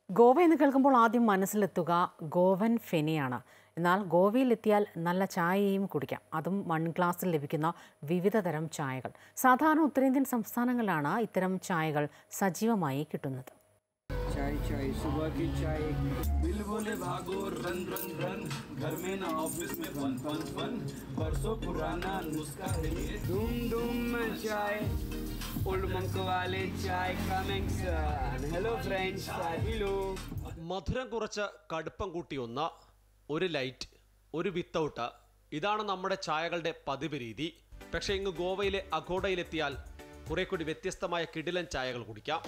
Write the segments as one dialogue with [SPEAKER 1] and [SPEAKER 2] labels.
[SPEAKER 1] ഗോവ എന്ന് കേൾക്കുമ്പോൾ ആദ്യം മനസ്സിലെത്തുക ഗോവൻ ഫെനിയാണ് എന്നാൽ ഗോവയിലെത്തിയാൽ നല്ല ചായയും കുടിക്കാം അതും മൺ ഗ്ലാസ്സിൽ ലഭിക്കുന്ന വിവിധ തരം ചായകൾ സാധാരണ ഉത്തരേന്ത്യൻ സംസ്ഥാനങ്ങളിലാണ് ഇത്തരം ചായകൾ സജീവമായി കിട്ടുന്നത്
[SPEAKER 2] चाय चाय सुबह की चाय बिल बोले भागो रन रन रन घर में ना ऑफिस में फन फन फन बरसों पुराना नुस्खा है ये धूम धूम चाय ओल्ड मंक वाले चाय coming soon hello friends hello
[SPEAKER 3] മധുരം കുറച്ച് കടുപ്പം കൂട്ടി ഒന്ന് ഒരു ലൈറ്റ് ഒരു വിത്തൗട്ട് ഇതാണ് നമ്മുടെ ചായകളുടെ പതിവ് രീതി പക്ഷേ ഇങ്ങ് ഗോവയിലെ അഗോഡയിലെത്തിയാൽ കുറെ കൂടി വ്യത്യസ്തമായ കിടിലൻ ചായകൾ കുടിക്കാം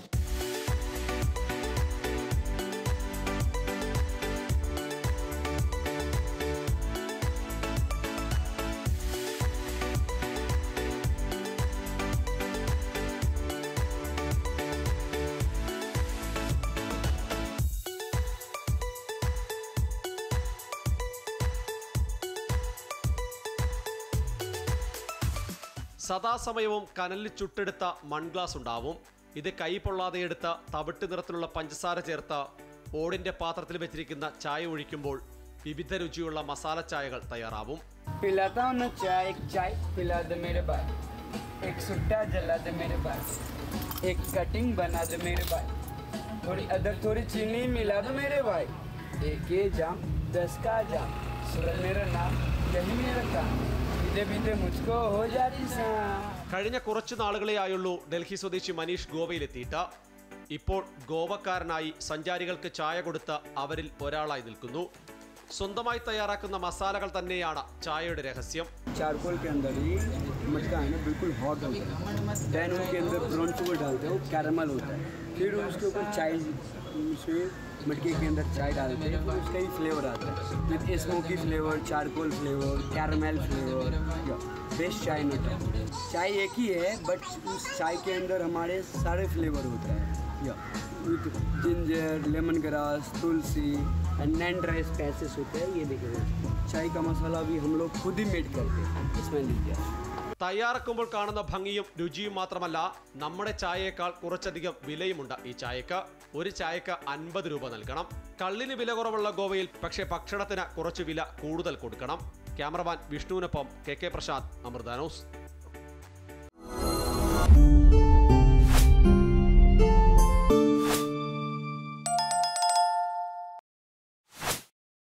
[SPEAKER 3] സദാസമയവും കനലിൽ ചുട്ടെടുത്ത മൺഗ്ലാസ് ഉണ്ടാവും ഇത് കൈ പൊള്ളാതെ എടുത്ത തവിട്ട് നിറത്തിലുള്ള പഞ്ചസാര ചേർത്ത് ഓടിന്റെ പാത്രത്തിൽ വെച്ചിരിക്കുന്ന ചായ ഒഴിക്കുമ്പോൾ വിവിധ രുചിയുള്ള മസാല ചായകൾ തയ്യാറാവും
[SPEAKER 2] पिलाता हूँ ना चाय एक चाय पिला दे मेरे भाई एक सुट्टा जला दे मेरे भाई एक कटिंग बना दे मेरे भाई थोड़ी अदर थोड़ी चीनी मिला दो मेरे भाई एक ये जाम दस का जाम सूरज मेरा नाम यही मेरा काम पीते पीते मुझको हो जाती शाम
[SPEAKER 3] കഴിഞ്ഞ കുറച്ചു നാളുകളെയായുള്ളൂ ഡൽഹി സ്വദേശി മനീഷ് ഗോവയിലെത്തിയിട്ട് ഇപ്പോൾ ഗോവക്കാരനായി സഞ്ചാരികൾക്ക് ചായ കൊടുത്ത് അവരിൽ ഒരാളായി നിൽക്കുന്നു സ്വന്തമായി തയ്യാറാക്കുന്ന മസാലകൾ തന്നെയാണ് ചായയുടെ രഹസ്യം
[SPEAKER 2] चारकोल के अंदर ही मटका है ना बिल्कुल हॉट होता है देन उसके अंदर ब्राउन शुगर डालते हैं वो कैरमल होता है फिर उसके ऊपर चाय से मटके के अंदर चाय डालते हैं तो उसका ही फ्लेवर आता है with smoky flavour charcoal flavour caramel flavour best चाय होता है चाय एक ही है बट उस चाय के अंदर हमारे सारे फ्लेवर होता है या with ginger lemongrass tulsi and nine dry spices होते हैं ये देखिए चाय का मसाला भी हम लोग खुद ही मेड करते हैं इसमें लीजिए
[SPEAKER 3] തയ്യാറാക്കുമ്പോൾ കാണുന്ന ഭംഗിയും രുചിയും മാത്രമല്ല നമ്മുടെ ചായയേക്കാൾ കുറച്ചധികം വിലയുമുണ്ട് ഈ ചായക്ക് ഒരു ചായക്ക് അൻപത് രൂപ നൽകണം കള്ളിന് വില കുറവുള്ള ഗോവയിൽ പക്ഷേ ഭക്ഷണത്തിന് കുറച്ച് വില കൂടുതൽ കൊടുക്കണം ക്യാമറമാൻ വിഷ്ണുവിനൊപ്പം K K Prasad Amrita news